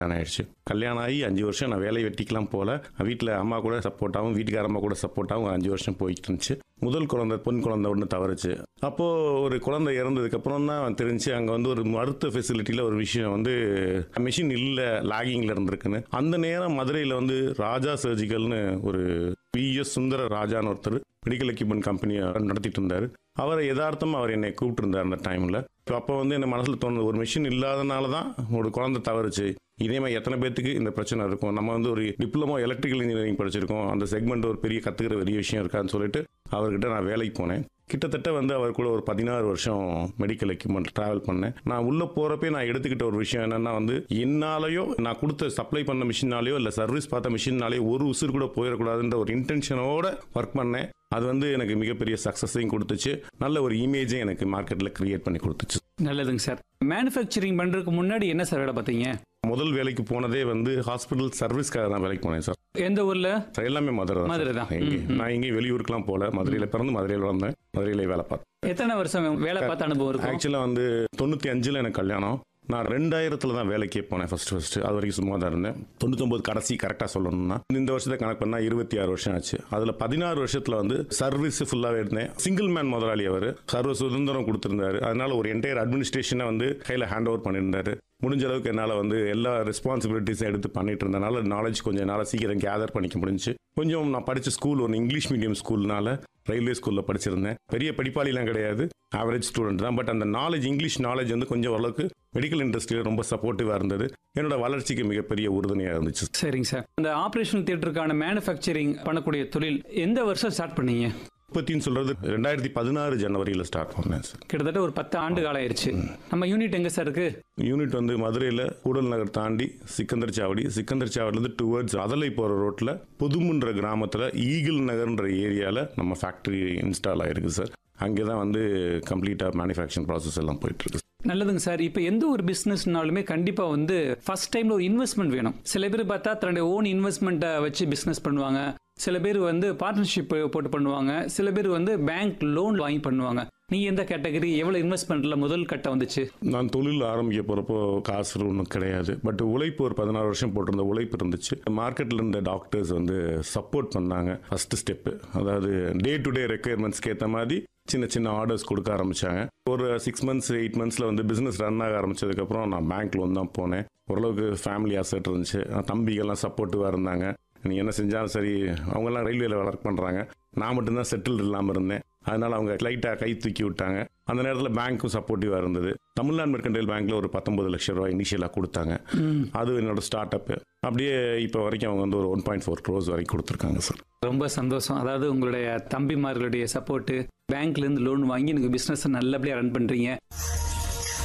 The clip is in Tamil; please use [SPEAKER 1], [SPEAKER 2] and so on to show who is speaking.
[SPEAKER 1] கல்யாணம் ஆயிடுச்சு கல்யாணம் ஆகி அஞ்சு வருஷம் நான் வேலை வெட்டிக்கலாம் போல வீட்டில் அம்மா கூட சப்போர்ட்டாகவும் வீட்டுக்கார அம்மா கூட சப்போர்ட்டாகவும் ஒரு அஞ்சு வருஷம் போயிட்டு இருந்துச்சு முதல் குழந்தை பொன் குழந்தை ஒன்று தவறுச்சு அப்போது ஒரு குழந்தை இறந்ததுக்கப்புறம் தான் தெரிஞ்சு அங்கே வந்து ஒரு மருத்துவ ஃபெசிலிட்டியில் ஒரு விஷயம் வந்து மிஷின் இல்லை லாகிங்கில் இருந்திருக்குன்னு அந்த நேரம் மதுரையில் வந்து ராஜா சர்ஜிக்கல்னு ஒரு பிஎஸ் சுந்தர ராஜான்னு ஒருத்தர் மெடிக்கல் எக்யூப்மெண்ட் கம்பெனியை நடத்திட்டு இருந்தார் அவரை யதார்த்தமாக அவர் என்னை கூப்பிட்டுருந்தார் அந்த டைமில் அப்போ வந்து என் மனசில் தோணுது ஒரு மிஷின் இல்லாதனால தான் ஒரு குழந்தை தவறுச்சு இதே மாதிரி எத்தனை பேத்துக்கு இந்த பிரச்சனை இருக்கும் நம்ம வந்து ஒரு டிப்ளமோ எலக்ட்ரிக்கல் இன்ஜினியரிங் படிச்சிருக்கோம் அந்த செக்மெண்ட் ஒரு பெரிய கற்றுக்கிற பெரிய விஷயம் இருக்கான்னு சொல்லிட்டு அவர்கிட்ட நான் வேலைக்கு போனேன் கிட்டத்தட்ட வந்து அவர் கூட ஒரு பதினாறு வருஷம் மெடிக்கல் எக்யூப்மெண்ட் ட்ராவல் பண்ணேன் நான் உள்ளே போகிறப்பே நான் எடுத்துக்கிட்ட ஒரு விஷயம் என்னன்னா வந்து என்னாலேயோ நான் கொடுத்த சப்ளை பண்ண மிஷினாலேயோ இல்லை சர்வீஸ் பார்த்த மிஷினாலேயோ ஒரு உசுர் கூட போயிடக்கூடாதுன்ற ஒரு இன்டென்ஷனோட ஒர்க் பண்ணேன் அது வந்து எனக்கு மிகப்பெரிய சக்ஸஸையும் கொடுத்துச்சு நல்ல ஒரு இமேஜையும் எனக்கு மார்க்கெட்டில் கிரியேட் பண்ணி கொடுத்துச்சு
[SPEAKER 2] நல்லதுங்க சார் மேனுஃபேக்சரிங் பண்றதுக்கு முன்னாடி என்ன சார் வேலை பார்த்தீங்க
[SPEAKER 1] முதல் வேலைக்கு போனதே வந்து ஹாஸ்பிட்டல் சர்வீஸ்க்காக தான் வேலைக்கு போனேன் சார்
[SPEAKER 2] எந்த ஊர்ல
[SPEAKER 1] சார், எல்லாமே மதுரை தான்
[SPEAKER 2] மதுரை
[SPEAKER 1] சார்.
[SPEAKER 2] தான்.
[SPEAKER 1] எங்கே-
[SPEAKER 2] ம், ம்.
[SPEAKER 1] நான் எங்கேயும் வெளியூருக்குலாம் போல மதுரையில் பிறந்து மதுரையில் வளர்ந்தேன் மதுரையிலே வேலை பார்த்தேன்
[SPEAKER 2] எத்தனை வருஷம் வேலை பார்த்த அனுபவம் இருக்கும்
[SPEAKER 1] ஆக்சுவலாக வந்து தொண்ணூற்றி அஞ்சில் எனக்கு கல்யாணம் நான் ரெண்டாயிரத்தில் தான் வேலைக்கே போனேன் ஃபர்ஸ்ட் ஃபர்ஸ்ட் அது வரைக்கும் சும்மா தான் இருந்தேன் தொண்ணூத்தொம்பது கடைசி கரெக்டாக சொல்லணும்னா இந்த வருஷத்தை கணக்கு பண்ணால் இருபத்தி ஆறு வருஷம் ஆச்சு அதில் பதினாறு வருஷத்தில் வந்து சர்வீஸ் ஃபுல்லாகவே இருந்தேன் சிங்கிள் மேன் முதலாளி அவர் சர்வ சுதந்திரம் கொடுத்துருந்தாரு அதனால ஒரு என்டையர் அட்மினிஸ்ட்ரேஷனை வந்து கையில் ஹேண்ட் ஓவர் பண்ணியிருந்தாரு முடிஞ்ச அளவுக்கு என்னால் வந்து எல்லா ரெஸ்பான்சிபிலிட்டிஸும் எடுத்து பண்ணிட்டு இருந்தனால நாலேஜ் கொஞ்சம் என்னால் சீக்கிரம் கேதர் பண்ணிக்க முடிஞ்சுச்சு கொஞ்சம் நான் படித்த ஸ்கூல் ஒரு இங்கிலீஷ் மீடியம் ஸ்கூல்னால ரயில்வே ஸ்கூலில் படிச்சிருந்தேன் பெரிய படிப்பாளிலாம் கிடையாது ஆவரேஜ் ஸ்டூடெண்ட் தான் பட் அந்த நாலேஜ் இங்கிலீஷ் நாலேஜ் வந்து கொஞ்சம் ஓரளவுக்கு மெடிக்கல் இண்டஸ்ட்ரியில் ரொம்ப சப்போர்ட்டிவாக இருந்தது என்னோட வளர்ச்சிக்கு மிகப்பெரிய உறுதுணையாக இருந்துச்சு
[SPEAKER 2] சரிங்க சார் இந்த ஆபரேஷன் தியேட்டருக்கான மேனுஃபேக்சரிங் பண்ணக்கூடிய தொழில் எந்த வருஷம் ஸ்டார்ட் பண்ணீங்க
[SPEAKER 1] உற்பத்தின்னு சொல்றது ரெண்டாயிரத்தி பதினாறு ஜனவரியில் ஸ்டார்ட் பண்ணேன் சார்
[SPEAKER 2] கிட்டத்தட்ட ஒரு பத்து ஆண்டு காலம் ஆயிருச்சு நம்ம யூனிட் எங்க சார் இருக்கு
[SPEAKER 1] யூனிட் வந்து மதுரையில் கூடல் நகர் தாண்டி சிக்கந்தர் சாவடி சிக்கந்தர் சாவடிலேருந்து டுவர்ட்ஸ் அதலை போகிற ரோட்டில் புதுமுன்ற கிராமத்தில் ஈகிள் நகர்ன்ற ஏரியாவில் நம்ம ஃபேக்ட்ரி இன்ஸ்டால் ஆயிருக்கு சார் அங்கே தான் வந்து கம்ப்ளீட்டாக மேனுஃபேக்சரிங் ப்ராசஸ் எல்லாம் போயிட்டு இருக்கு
[SPEAKER 2] நல்லதுங்க சார் இப்போ எந்த ஒரு பிஸ்னஸ்னாலுமே கண்டிப்பா வந்து ஃபர்ஸ்ட் டைம்ல ஒரு இன்வெஸ்ட்மெண்ட் வேணும் சில பேர் பார்த்தா தன்னுடைய ஓன் இன்வெஸ்ட்மெண்ட்டை வச்சு பிசினஸ் பண்ணுவாங்க சில பேர் வந்து பார்ட்னர்ஷிப் போட்டு பண்ணுவாங்க சில பேர் வந்து பேங்க் லோன் வாங்கி பண்ணுவாங்க நீங்க எந்த கேட்டகரி எவ்வளவு இன்வெஸ்ட்மெண்ட்ல முதல் கட்டம் வந்துச்சு
[SPEAKER 1] நான் தொழில் ஆரம்பிக்க போகிறப்போ காசு ஒன்றும் கிடையாது பட் உழைப்பு ஒரு பதினாறு வருஷம் போட்டிருந்த உழைப்பு இருந்துச்சு மார்க்கெட்டில் இருந்த டாக்டர்ஸ் வந்து சப்போர்ட் பண்ணாங்க ஃபர்ஸ்ட் ஸ்டெப்பு அதாவது டே டு டே ரெக்குயர்மெண்ட்ஸ்க்கு ஏற்ற மாதிரி சின்ன சின்ன ஆர்டர்ஸ் கொடுக்க ஆரம்பிச்சாங்க ஒரு சிக்ஸ் மந்த்ஸ் எயிட் மந்த்ஸில் வந்து பிஸ்னஸ் ரன் ஆக ஆரம்பிச்சதுக்கப்புறம் நான் பேங்க் லோன் தான் போனேன் ஓரளவுக்கு ஃபேமிலி அசெட் இருந்துச்சு தம்பிகள்லாம் சப்போர்ட்டிவாக இருந்தாங்க நீ என்ன செஞ்சாலும் சரி அவங்கெல்லாம் ரயில்வேல ஒர்க் பண்ணுறாங்க நான் மட்டும்தான் செட்டில் இல்லாமல் இருந்தேன் அதனால அவங்க லைட்டாக கை தூக்கி விட்டாங்க அந்த நேரத்தில் பேங்க்கும் சப்போர்ட்டிவாக இருந்தது தமிழ்நாடு மெர்கண்டைல் பேங்க்ல ஒரு பத்தொன்பது லட்சம் ரூபாய் இனிஷியலாக கொடுத்தாங்க அது என்னோட ஸ்டார்ட் அப் அப்படியே இப்போ வரைக்கும் அவங்க வந்து ஒரு ஒன் பாயிண்ட் ஃபோர் க்ரோஸ் வரைக்கும் கொடுத்துருக்காங்க சார்
[SPEAKER 2] ரொம்ப சந்தோஷம் அதாவது உங்களுடைய தம்பிமார்களுடைய சப்போர்ட்டு பேங்க்ல இருந்து லோன் வாங்கி எனக்கு பிசினஸ் நல்லபடியா ரன் பண்றீங்க